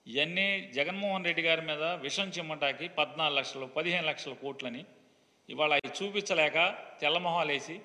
ఇవన్నీ జగన్మోహన్ రెడ్డి గారి మీద విషం చిమ్మటాకి పద్నాలుగు లక్షలు పదిహేను లక్షల కోట్లని ఇవాళ అవి చూపించలేక తెల్లమొహాలేసి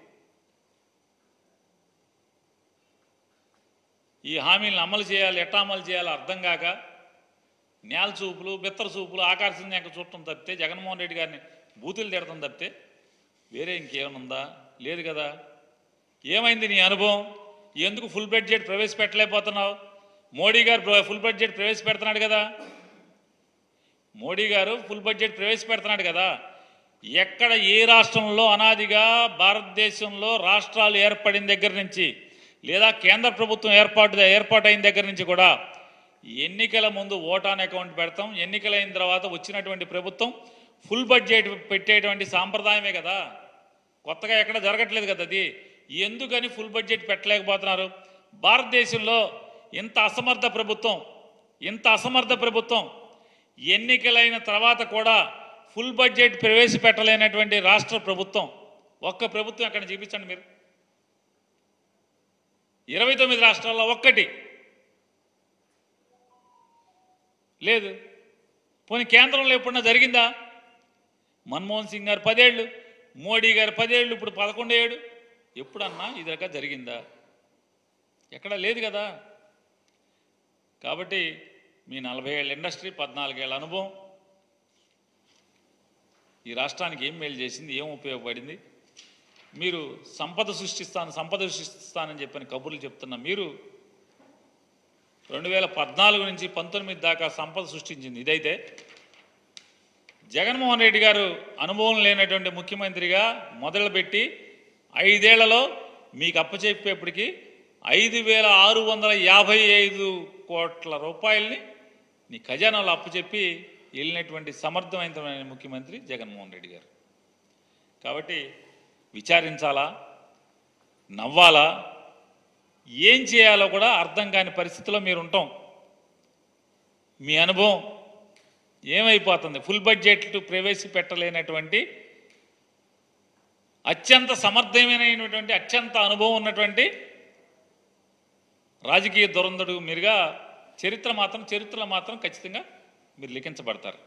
ఈ హామీలను అమలు చేయాలి ఎట్టా అమలు చేయాలో అర్థం కాక నేల చూపులు బిత్తర చూపులు ఆకర్షణ చూడటం తప్పితే జగన్మోహన్ రెడ్డి గారిని బూతులు తిడటం తప్పితే వేరే ఇంకేమనుందా లేదు కదా ఏమైంది నీ అనుభవం ఎందుకు ఫుల్ బడ్జెట్ ప్రవేశపెట్టలేకపోతున్నావు మోడీ గారు ప్ర- ఫుల్ బడ్జెట్ ప్రవేశపెడుతున్నాడు కదా మోడీ గారు ఫుల్ బడ్జెట్ ప్రవేశపెడుతున్నాడు కదా ఎక్కడ ఏ రాష్ట్రంలో అనాదిగా భారతదేశంలో రాష్ట్రాలు ఏర్పడిన దగ్గర నుంచి లేదా కేంద్ర ప్రభుత్వం ఏర్పాటు ఏర్పాటైన దగ్గర నుంచి కూడా ఎన్నికల ముందు ఓటాన్ అకౌంట్ పెడతాం ఎన్నికలైన తర్వాత వచ్చినటువంటి ప్రభుత్వం ఫుల్ బడ్జెట్ పెట్టేటువంటి సాంప్రదాయమే కదా కొత్తగా ఎక్కడ జరగట్లేదు కదా అది ఎందుకని ఫుల్ బడ్జెట్ పెట్టలేకపోతున్నారు భారతదేశంలో ఇంత అసమర్థ ప్రభుత్వం ఇంత అసమర్థ ప్రభుత్వం ఎన్నికలైన తర్వాత కూడా ఫుల్ బడ్జెట్ ప్రవేశపెట్టలేనటువంటి రాష్ట్ర ప్రభుత్వం ఒక్క ప్రభుత్వం ఎక్కడ చూపించండి మీరు ఇరవై తొమ్మిది రాష్ట్రాల్లో ఒక్కటి లేదు పోనీ కేంద్రంలో ఎప్పుడన్నా జరిగిందా మన్మోహన్ సింగ్ గారు పదేళ్ళు మోడీ గారు పదేళ్ళు ఇప్పుడు పదకొండు ఏడు ఎప్పుడన్నా ఇది రక జరిగిందా ఎక్కడ లేదు కదా కాబట్టి మీ నలభై ఏళ్ళ ఇండస్ట్రీ పద్నాలుగేళ్ల అనుభవం ఈ రాష్ట్రానికి ఏం మేలు చేసింది ఏం ఉపయోగపడింది మీరు సంపద సృష్టిస్తాను సంపద సృష్టిస్తానని చెప్పని కబుర్లు చెప్తున్న మీరు రెండు వేల పద్నాలుగు నుంచి పంతొమ్మిది దాకా సంపద సృష్టించింది ఇదైతే జగన్మోహన్ రెడ్డి గారు అనుభవం లేనటువంటి ముఖ్యమంత్రిగా మొదలుపెట్టి ఐదేళ్లలో మీకు అప్పచెప్పేప్పటికి ఐదు వేల ఆరు వందల యాభై ఐదు కోట్ల రూపాయల్ని నీ ఖజానాలో అప్పచెప్పి వెళ్ళినటువంటి సమర్థవంతమైన ముఖ్యమంత్రి జగన్మోహన్ రెడ్డి గారు కాబట్టి విచారించాలా నవ్వాలా ఏం చేయాలో కూడా అర్థం కాని పరిస్థితిలో మీరు ఉంటాం మీ అనుభవం ఏమైపోతుంది ఫుల్ బడ్జెట్ ప్రవేశపెట్టలేనటువంటి అత్యంత సమర్థమైనటువంటి అత్యంత అనుభవం ఉన్నటువంటి రాజకీయ దురంధుడు మీరుగా చరిత్ర మాత్రం చరిత్రలో మాత్రం ఖచ్చితంగా మీరు లిఖించబడతారు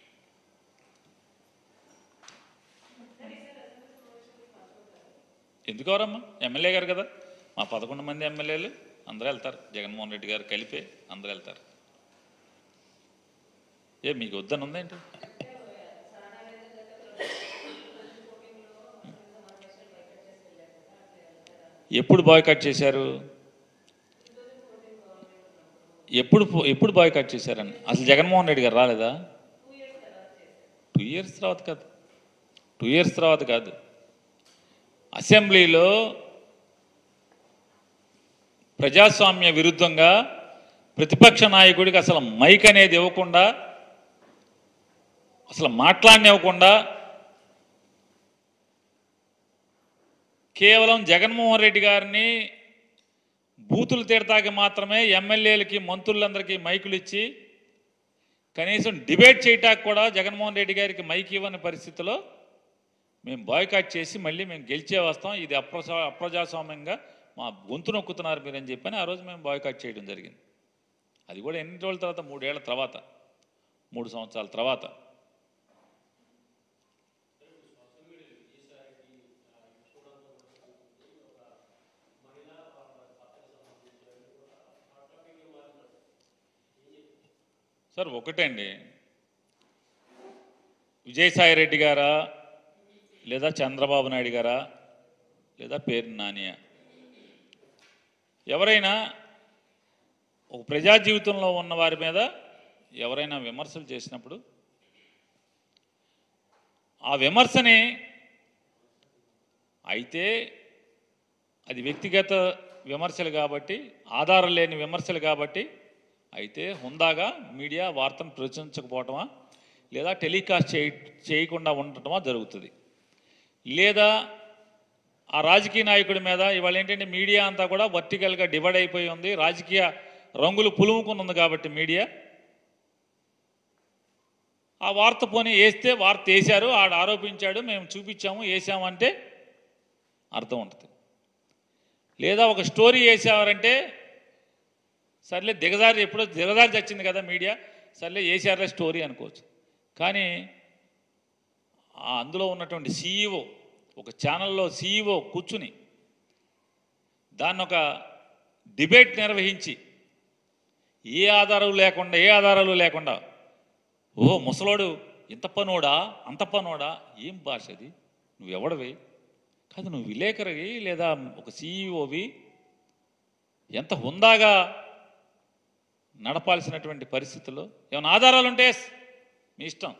ఎందుకు ఎవరమ్మా ఎమ్మెల్యే గారు కదా మా పదకొండు మంది ఎమ్మెల్యేలు అందరూ వెళ్తారు జగన్మోహన్ రెడ్డి గారు కలిపే అందరూ వెళ్తారు ఏ మీకు వద్దని ఉందేంటి ఎప్పుడు బాయ్కట్ చేశారు ఎప్పుడు పో- ఎప్పుడు బాయ్కట్ చేశారని అసలు జగన్మోహన్ రెడ్డి గారు రాలేదా టూ ఇయర్స్ తర్వాత కాదు టూ ఇయర్స్ తర్వాత కాదు అసెంబ్లీలో ప్రజాస్వామ్య విరుద్ధంగా ప్రతిపక్ష నాయకుడికి అసలు మైక్ అనేది ఇవ్వకుండా అసలు మాట్లాడనివ్వకుండా కేవలం జగన్మోహన్ రెడ్డి గారిని బూతులు తీరతాకి మాత్రమే ఎమ్మెల్యేలకి మంత్రులందరికీ మైకులు ఇచ్చి కనీసం డిబేట్ చేయటానికి కూడా జగన్మోహన్ రెడ్డి గారికి మైక్ ఇవ్వని పరిస్థితిలో మేము బాయ్కాట్ చేసి మళ్ళీ మేము గెలిచే వస్తాం ఇది అప్రజా అప్రజాస్వామ్యంగా మా గొంతు నొక్కుతున్నారు మీరు అని చెప్పని ఆ రోజు మేము బాయ్కాట్ చేయడం జరిగింది అది కూడా ఎన్ని రోజుల తర్వాత మూడేళ్ల తర్వాత మూడు సంవత్సరాల తర్వాత సార్ ఒకటండి విజయసాయి రెడ్డి గారా లేదా చంద్రబాబు నాయుడు గారా లేదా పేరు నానియా ఎవరైనా ఒక ప్రజా జీవితంలో ఉన్న వారి మీద ఎవరైనా విమర్శలు చేసినప్పుడు ఆ విమర్శని అయితే అది వ్యక్తిగత విమర్శలు కాబట్టి ఆధారం లేని విమర్శలు కాబట్టి అయితే హుందాగా మీడియా వార్తను ప్రచురించకపోవటమా లేదా టెలికాస్ట్ చేయ చేయకుండా ఉండటమా జరుగుతుంది లేదా ఆ రాజకీయ నాయకుడి మీద ఇవాళ ఏంటంటే మీడియా అంతా కూడా వర్టికల్గా డివైడ్ అయిపోయి ఉంది రాజకీయ రంగులు పులుముకుని ఉంది కాబట్టి మీడియా ఆ వార్త పోనీ వేస్తే వార్త వేశారు ఆడు ఆరోపించాడు మేము చూపించాము వేసాము అంటే అర్థం ఉంటుంది లేదా ఒక స్టోరీ వేసారంటే సర్లే దిగజారి ఎప్పుడో దిగజారి చచ్చింది కదా మీడియా సర్లే ఏసార్లే స్టోరీ అనుకోవచ్చు కానీ ఆ అందులో ఉన్నటువంటి సీఈఓ ఒక ఛానల్లో సీఈఓ కూర్చుని దాన్ని ఒక డిబేట్ నిర్వహించి ఏ ఆధారాలు లేకుండా ఏ ఆధారాలు లేకుండా ఓ ముసలోడు ఇంత పనోడా అంత పనోడా ఏం భాష అది నువ్వెవడవి కాదు నువ్వు విలేకరివి లేదా ఒక సీఈఓవి ఎంత హుందాగా నడపాల్సినటువంటి పరిస్థితుల్లో ఏమైనా ఆధారాలు ఉంటే ఎస్, మీ ఇష్టం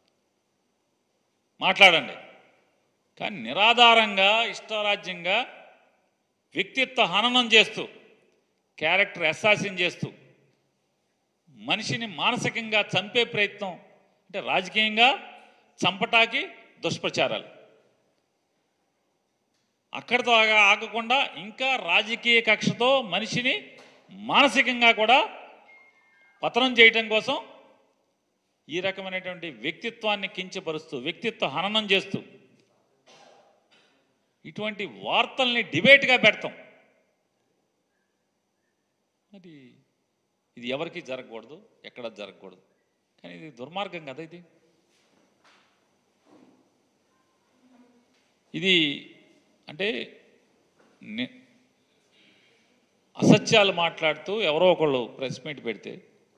మాట్లాడండి కానీ నిరాధారంగా ఇష్టారాజ్యంగా వ్యక్తిత్వ హననం చేస్తూ క్యారెక్టర్ అసాసిన్ చేస్తూ మనిషిని మానసికంగా చంపే ప్రయత్నం అంటే రాజకీయంగా చంపటాకి దుష్ప్రచారాలు అక్కడితో ఆగా- ఆగకుండా ఇంకా రాజకీయ కక్షతో మనిషిని మానసికంగా కూడా పతనం చేయటం కోసం ఈ రకమైనటువంటి వ్యక్తిత్వాన్ని కించపరుస్తూ వ్యక్తిత్వ హననం చేస్తూ ఇటువంటి వార్తల్ని డిబేట్గా పెడతాం మరి ఇది ఎవరికి జరగకూడదు ఎక్కడ జరగకూడదు కానీ ఇది దుర్మార్గం కదా ఇది ఇది అంటే ని- అసత్యాలు మాట్లాడుతూ ఎవరో ఒకళ్ళు ప్రెస్ మీట్ పెడితే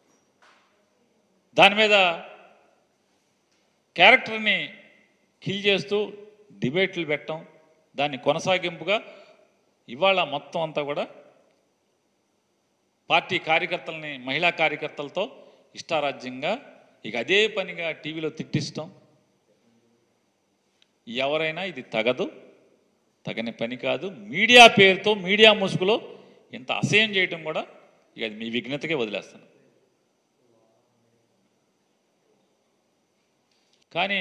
దాని మీద క్యారెక్టర్ని కిల్ చేస్తూ డిబేట్లు పెట్టడం దాన్ని కొనసాగింపుగా ఇవాళ మొత్తం అంతా కూడా పార్టీ కార్యకర్తలని మహిళా కార్యకర్తలతో ఇష్టారాజ్యంగా ఇక అదే పనిగా టీవీలో తిట్టిస్తాం ఎవరైనా ఇది తగదు తగని పని కాదు మీడియా పేరుతో మీడియా ముసుగులో ఇంత అసహ్యం చేయటం కూడా ఇక అది మీ విఘ్నతకే వదిలేస్తాను కానీ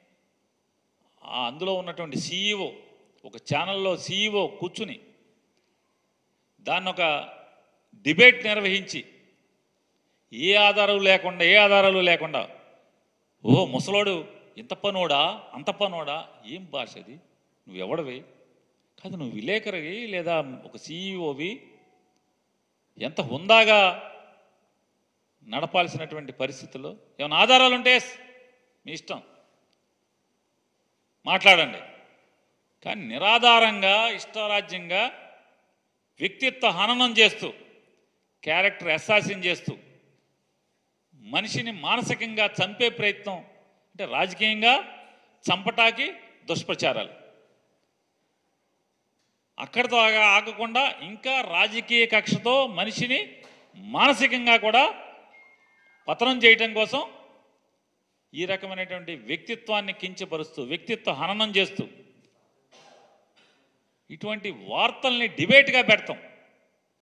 ఆ అందులో ఉన్నటువంటి సీఈఓ ఒక ఛానల్లో సీఈఓ కూర్చుని దాన్ని ఒక డిబేట్ నిర్వహించి ఏ ఆధారాలు లేకుండా ఏ ఆధారాలు లేకుండా ఓ ముసలోడు ఇంత పనోడా అంత పనోడా ఏం భాష అది నువ్వెవడవి కాదు నువ్వు విలేకరివి లేదా ఒక సీఈఓవి ఎంత హుందాగా నడపాల్సినటువంటి పరిస్థితుల్లో ఏమైనా ఆధారాలు ఉంటే ఎస్, మీ ఇష్టం మాట్లాడండి కానీ నిరాధారంగా ఇష్టారాజ్యంగా వ్యక్తిత్వ హననం చేస్తూ క్యారెక్టర్ అసాసిన్ చేస్తూ మనిషిని మానసికంగా చంపే ప్రయత్నం అంటే రాజకీయంగా చంపటాకి దుష్ప్రచారాలు అక్కడితో ఆగా- ఆగకుండా ఇంకా రాజకీయ కక్షతో మనిషిని మానసికంగా కూడా పతనం చేయటం కోసం ఈ రకమైనటువంటి వ్యక్తిత్వాన్ని కించపరుస్తూ వ్యక్తిత్వ హననం చేస్తూ ఇటువంటి వార్తల్ని డిబేట్గా పెడతాం